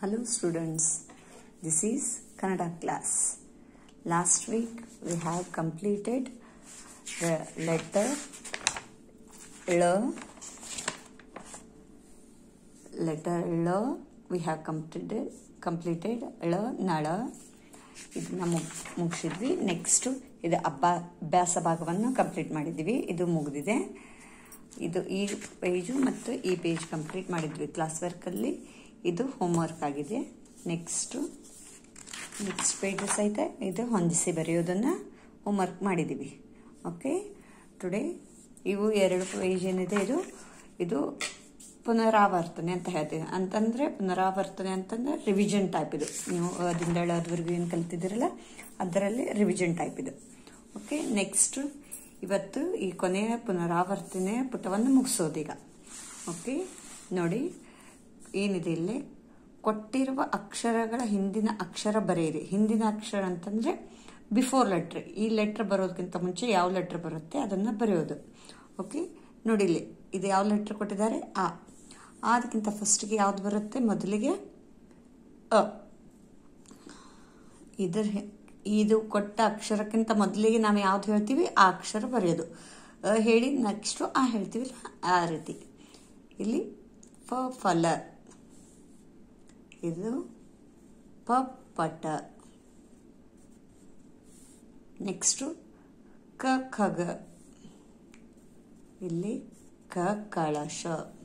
Hello students, this is Kannada class. Last week we have completed the letter L. Letter L we have completed completed L ನಳ ಇದನ್ನ ಮುಗ್ ಮುಗಿಸಿದ್ವಿ next ಇದು ಅಬ್ಬ ಅಭ್ಯಾಸ ಭಾಗವನ್ನು complete ಮಾಡಿದ್ವಿ ಇದು ಮುಗಿದಿದೆ ಇದು ಈ ಪೇಜು ಮತ್ತು ಈ ಪೇಜ್ ಕಂಪ್ಲೀಟ್ ಮಾಡಿದ್ವಿ ಕ್ಲಾಸ್ ವರ್ಕಲ್ಲಿ ಇದು ಹೋಮ್ವರ್ಕ್ ಆಗಿದೆ ನೆಕ್ಸ್ಟು ನೆಕ್ಸ್ಟ್ ಪೇಜಸ್ ಐತೆ ಇದು ಹೊಂದಿಸಿ ಬರೆಯೋದನ್ನು ಹೋಮ್ವರ್ಕ್ ಮಾಡಿದ್ದೀವಿ ಓಕೆ ಟುಡೇ ಇವು ಎರಡು ಪೇಜ್ ಏನಿದೆ ಇದು ಇದು ಪುನರಾವರ್ತನೆ ಅಂತ ಹೇಳ್ತೀವಿ ಅಂತಂದರೆ ಪುನರಾವರ್ತನೆ ಅಂತಂದರೆ ರಿವಿಷನ್ ಟೈಪ್ ಇದು ನೀವು ಅದಿಂದ ಅದುವರೆಗೂ ಏನು ಕಲ್ತಿದ್ದೀರಲ್ಲ ಅದರಲ್ಲಿ ರಿವಿಷನ್ ಟೈಪ್ ಇದು ಓಕೆ ನೆಕ್ಸ್ಟ್ ಇವತ್ತು ಈ ಕೊನೆಯ ಪುನರಾವರ್ತನೆ ಪುಟವನ್ನು ಮುಗಿಸೋದೀಗ ಓಕೆ ನೋಡಿ ಏನಿದೆ ಇಲ್ಲಿ ಕೊಟ್ಟಿರುವ ಅಕ್ಷರಗಳ ಹಿಂದಿನ ಅಕ್ಷರ ಬರೆಯಿರಿ ಹಿಂದಿನ ಅಕ್ಷರ ಅಂತಂದರೆ ಬಿಫೋರ್ ಲೆಟ್ರ್ ಈ ಲೆಟ್ರ್ ಬರೋದಕ್ಕಿಂತ ಮುಂಚೆ ಯಾವ ಲೆಟ್ರ್ ಬರುತ್ತೆ ಅದನ್ನು ಬರೆಯೋದು ಓಕೆ ನೋಡಿ ಇಲ್ಲಿ ಇದು ಯಾವ ಲೆಟ್ರ್ ಕೊಟ್ಟಿದ್ದಾರೆ ಆ ಅದಕ್ಕಿಂತ ಫಸ್ಟಿಗೆ ಯಾವ್ದು ಬರುತ್ತೆ ಮೊದಲಿಗೆ ಅ ಇದರ ಇದು ಕೊಟ್ಟ ಅಕ್ಷರಕ್ಕಿಂತ ಮೊದಲಿಗೆ ನಾವು ಯಾವ್ದು ಹೇಳ್ತೀವಿ ಆ ಅಕ್ಷರ ಬರೆಯೋದು ಅ ಹೇಳಿ ನೆಕ್ಸ್ಟು ಆ ಹೇಳ್ತೀವಿ ಆ ರೀತಿ ಇಲ್ಲಿ ಪ ಫಲ ಇದು ಪ ಪಟ ನೆಕ್ಸ್ಟು ಕ ಖಗ ಇಲ್ಲಿ ಕ ಕಳಶ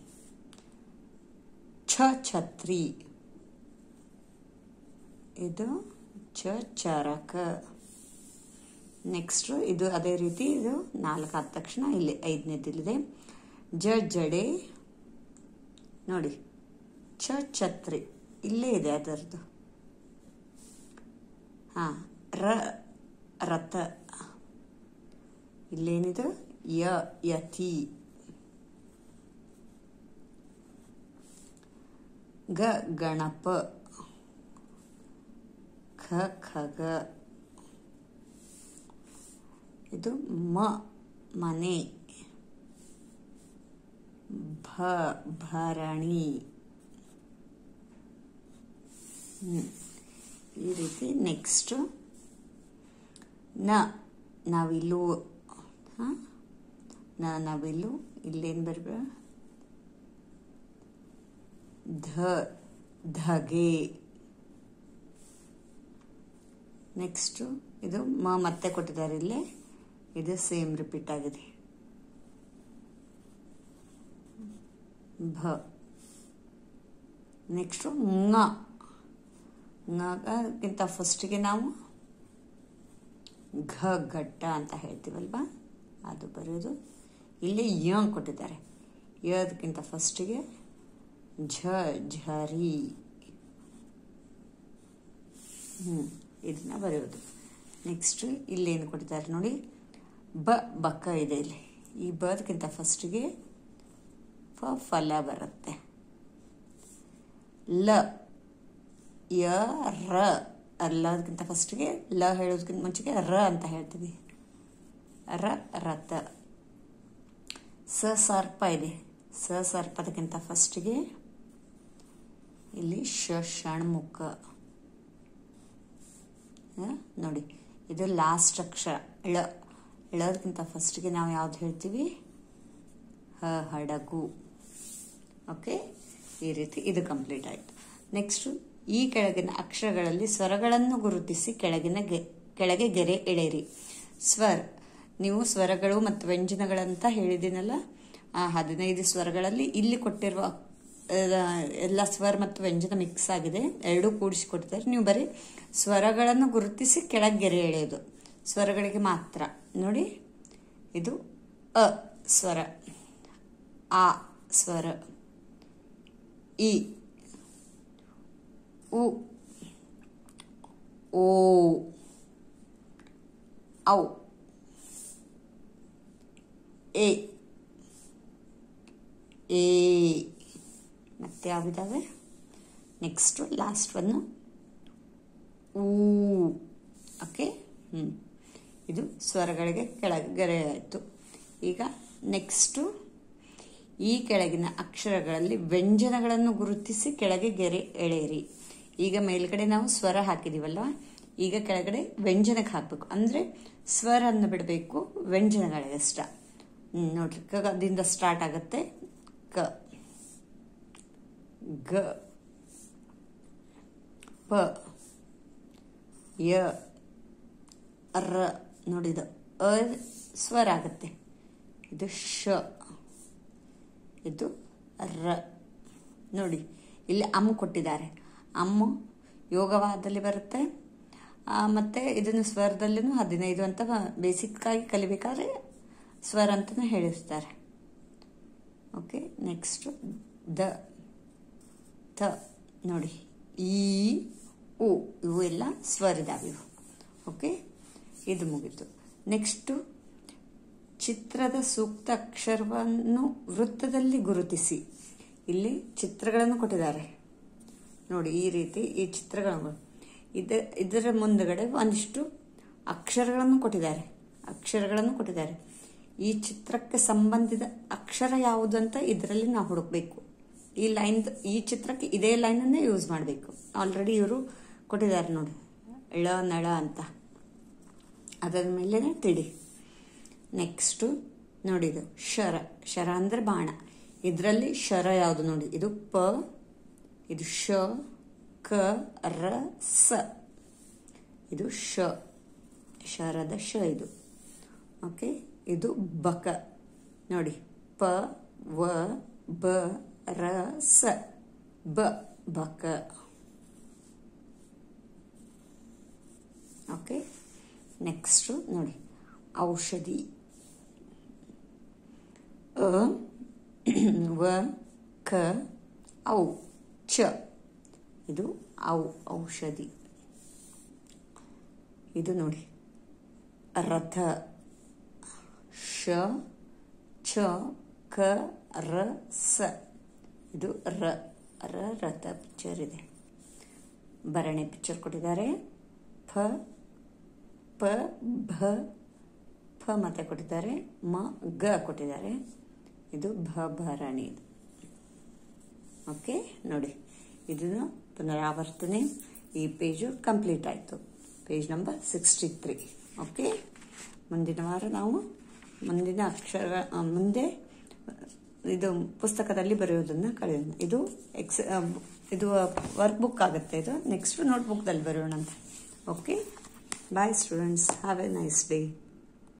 ಛ ಛತ್ರಿ ಇದು ಚ ಚರಕ ನೆಕ್ಸ್ಟು ಇದು ಅದೇ ರೀತಿ ಇದು ನಾಲ್ಕು ಆದ ತಕ್ಷಣ ಇಲ್ಲಿ ಐದನೇದಿಲ್ಲಿದೆ ಜ ಜಡೆ ನೋಡಿ ಛ ಛತ್ರಿ ಇಲ್ಲೇ ಇದೆ ಅದರದ್ದು ಹಾಂ ರ ರಥ ಇಲ್ಲೇನಿದು ಯ ಯತಿ ಗ ಗಣಪ ಖ ಖಗ ಇದು ಮ ಮನೆ ಭ ಭರಣಿ ಈ ರೀತಿ ನೆಕ್ಸ್ಟ್ ನ ನಾವಿಲ್ಲು ಹಾಂ ನ ನಾವಿಲ್ಲು ಇಲ್ಲೇನು ಬರ್ಬ ಧ ಧಗೆ ನೆಕ್ಸ್ಟು ಇದು ಮ ಮತ್ತೆ ಕೊಟ್ಟಿದ್ದಾರೆ ಇಲ್ಲಿ ಇದು ಸೇಮ್ ರಿಪೀಟ್ ಆಗಿದೆ ಭ ನೆಕ್ಸ್ಟು ಂಗ ಂಗಿಂತ ಫಸ್ಟಿಗೆ ನಾವು ಘ ಘಟ್ಟ ಅಂತ ಹೇಳ್ತೀವಲ್ವಾ ಅದು ಬರೆಯೋದು ಇಲ್ಲಿ ಯ ಕೊಟ್ಟಿದ್ದಾರೆ ಯದಕ್ಕಿಂತ ಫಸ್ಟಿಗೆ ಝ ಝರಿ ಹ್ಞೂ ಇದನ್ನ ಬರೆಯೋದು ನೆಕ್ಸ್ಟ್ ಇಲ್ಲೇನು ಕೊಟ್ಟಿದ್ದಾರೆ ನೋಡಿ ಬ ಬಕ್ಕ ಇದೆ ಇಲ್ಲಿ ಈ ಬದಕ್ಕಿಂತ ಫಸ್ಟಿಗೆ ಫ ಫಲ ಬರುತ್ತೆ ಲ ಯ ರ ಅಲ್ಲದಕ್ಕಿಂತ ಫಸ್ಟಿಗೆ ಲ ಹೇಳೋದಕ್ಕಿಂತ ಮುಂಚೆಗೆ ರ ಅಂತ ಹೇಳ್ತೀವಿ ರ ರಥ ಸ ಸರ್ಪ ಇದೆ ಸ ಸರ್ಪದಕ್ಕಿಂತ ಫಸ್ಟಿಗೆ ಇಲ್ಲಿ ಶ ಷಣ್ಮುಖ ನೋಡಿ ಇದು ಲಾಸ್ಟ್ ಅಕ್ಷರ ಳ ಳದಕ್ಕಿಂತ ಫಸ್ಟಿಗೆ ನಾವು ಯಾವ್ದು ಹೇಳ್ತೀವಿ ಹ ಹಡಗು ಓಕೆ ಈ ರೀತಿ ಇದು ಕಂಪ್ಲೀಟ್ ಆಯಿತು ನೆಕ್ಸ್ಟು ಈ ಕೆಳಗಿನ ಅಕ್ಷರಗಳಲ್ಲಿ ಸ್ವರಗಳನ್ನು ಗುರುತಿಸಿ ಕೆಳಗಿನ ಗೆ ಕೆಳಗೆ ಗೆರೆ ಎಳೆಯಿರಿ ಸ್ವರ್ ನೀವು ಸ್ವರಗಳು ಮತ್ತು ವ್ಯಂಜನಗಳಂತ ಹೇಳಿದ್ದೀನಲ್ಲ ಆ ಹದಿನೈದು ಸ್ವರಗಳಲ್ಲಿ ಇಲ್ಲಿ ಕೊಟ್ಟಿರುವ ಎಲ್ಲ ಸ್ವರ ಮತ್ತು ವ್ಯಂಜನ ಮಿಕ್ಸ್ ಆಗಿದೆ ಎರಡೂ ಕೂಡಿಸಿ ಕೊಡ್ತಾರೆ ನೀವು ಬರೀ ಸ್ವರಗಳನ್ನು ಗುರುತಿಸಿ ಕೆಳಗೆ ಗೆರೆ ಎಳೆಯೋದು ಸ್ವರಗಳಿಗೆ ಮಾತ್ರ ನೋಡಿ ಇದು ಅ ಸ್ವರ ಆ ಸ್ವರ ಇ ಉ ಓ ಔ ಎ ಎ ಮತ್ತೆ ಯಾವಿದಾವೆ ನೆಕ್ಸ್ಟು ಲಾಸ್ಟ್ ಒನ್ನು ಊ ಓಕೆ ಹ್ಞೂ ಇದು ಸ್ವರಗಳಿಗೆ ಕೆಳಗೆ ಗೆರೆ ಆಯಿತು ಈಗ ನೆಕ್ಸ್ಟು ಈ ಕೆಳಗಿನ ಅಕ್ಷರಗಳಲ್ಲಿ ವ್ಯಂಜನಗಳನ್ನು ಗುರುತಿಸಿ ಕೆಳಗೆ ಗೆರೆ ಎಳೆಯಿರಿ ಈಗ ಮೇಲ್ಗಡೆ ನಾವು ಸ್ವರ ಹಾಕಿದೀವಲ್ಲ ಈಗ ಕೆಳಗಡೆ ವ್ಯಂಜನಕ್ಕೆ ಹಾಕಬೇಕು ಅಂದರೆ ಸ್ವರ ಅನ್ನು ಬಿಡಬೇಕು ವ್ಯಂಜನಗಳಿಗಷ್ಟ ಹ್ಮ್, ನೋಡ್ರಿ ಕದಿಂದ ಸ್ಟಾರ್ಟ್ ಆಗುತ್ತೆ ಕ ಗ ಪ ಯ ರ ನೋಡಿದ ಅ ಸ್ವರ ಆಗುತ್ತೆ ಇದು ಶ ಇದು ರ ನೋಡಿ ಇಲ್ಲಿ ಅಮ್ಮ ಕೊಟ್ಟಿದ್ದಾರೆ ಅಮ್ಮ ಯೋಗವಾದಲ್ಲಿ ಬರುತ್ತೆ ಆ, ಮತ್ತೆ ಇದನ್ನು ಸ್ವರದಲ್ಲೂ ಹದಿನೈದು ಅಂತ ಬೇಸಿಕ್ ಆಗಿ ಕಲಿಬೇಕಾದ್ರೆ ಸ್ವರ ಅಂತಲೇ ಹೇಳಿರ್ತಾರೆ ಓಕೆ ನೆಕ್ಸ್ಟ್ ದ ತ ನೋಡಿ ಈ ಉ ಇವು ಎಲ್ಲ ಸ್ವರ ಇದಾವೆ ಇವು ಓಕೆ ಇದು ಮುಗೀತು ನೆಕ್ಸ್ಟು ಚಿತ್ರದ ಸೂಕ್ತ ಅಕ್ಷರವನ್ನು ವೃತ್ತದಲ್ಲಿ ಗುರುತಿಸಿ ಇಲ್ಲಿ ಚಿತ್ರಗಳನ್ನು ಕೊಟ್ಟಿದ್ದಾರೆ ನೋಡಿ ಈ ರೀತಿ ಈ ಚಿತ್ರಗಳನ್ನು ಇದ ಇದರ ಮುಂದಗಡೆ ಒಂದಿಷ್ಟು ಅಕ್ಷರಗಳನ್ನು ಕೊಟ್ಟಿದ್ದಾರೆ ಅಕ್ಷರಗಳನ್ನು ಕೊಟ್ಟಿದ್ದಾರೆ ಈ ಚಿತ್ರಕ್ಕೆ ಸಂಬಂಧಿತ ಅಕ್ಷರ ಯಾವುದು ಅಂತ ಇದರಲ್ಲಿ ನಾವು ಹುಡುಕ್ಬೇಕು ಈ ಲೈನ್ ಈ ಚಿತ್ರಕ್ಕೆ ಇದೇ ಲೈನನ್ನೇ ಯೂಸ್ ಮಾಡಬೇಕು ಆಲ್ರೆಡಿ ಇವರು ಕೊಟ್ಟಿದ್ದಾರೆ ನೋಡಿ ಳ ನಳ ಅಂತ ಅದರ ಮೇಲೆ ತಿಳಿ ನೆಕ್ಸ್ಟು ನೋಡಿದು ಶರ ಶರ ಅಂದ್ರೆ ಬಾಣ ಇದರಲ್ಲಿ ಶರ ಯಾವುದು ನೋಡಿ ಇದು ಪ ಇದು ಶ ಕ ರ ಸ ಇದು ಶ ಶರದ ಶ ಇದು ಓಕೆ ಇದು ಬಕ ನೋಡಿ ಪ ವ ಬ ರ ಸ ಬ ಬಕ ಓಕೆ ನೆಕ್ಸ್ಟು ನೋಡಿ ಔಷಧಿ ಅ ವ ಕ ಔ ಚ ಇದು ಔ ಔಷಧಿ ಇದು ನೋಡಿ ರಥ ಶ ಛ ಕ ರ ಸ ಇದು ರ ರ ರಥ ಪಿಕ್ಚರ್ ಇದೆ ಭರಣಿ ಪಿಕ್ಚರ್ ಕೊಟ್ಟಿದ್ದಾರೆ ಫ ಪ ಭ ಫ ಮತ್ತೆ ಕೊಟ್ಟಿದ್ದಾರೆ ಮ ಗ ಕೊಟ್ಟಿದ್ದಾರೆ ಇದು ಭ ಭರಣಿ ಇದು ಓಕೆ ನೋಡಿ ಇದನ್ನು ಪುನರಾವರ್ತನೆ ಈ ಪೇಜು ಕಂಪ್ಲೀಟ್ ಆಯಿತು page number sixty three okay ಮುಂದಿನ ವಾರ ನಾವು ಮುಂದಿನ ಅಕ್ಷರ ಆ, ಮುಂದೆ ಇದು ಪುಸ್ತಕದಲ್ಲಿ ಬರೆಯೋದನ್ನು ಕಳೆಯೋಣ ಇದು ಎಕ್ಸ್ ಆ, ಇದು ವರ್ಕ್ ಬುಕ್ ಆಗುತ್ತೆ ಇದು ನೆಕ್ಸ್ಟ್ ನೋಟ್ಬುಕ್ದಲ್ಲಿ ಬರೆಯೋಣ ಅಂತ okay bye students have a nice day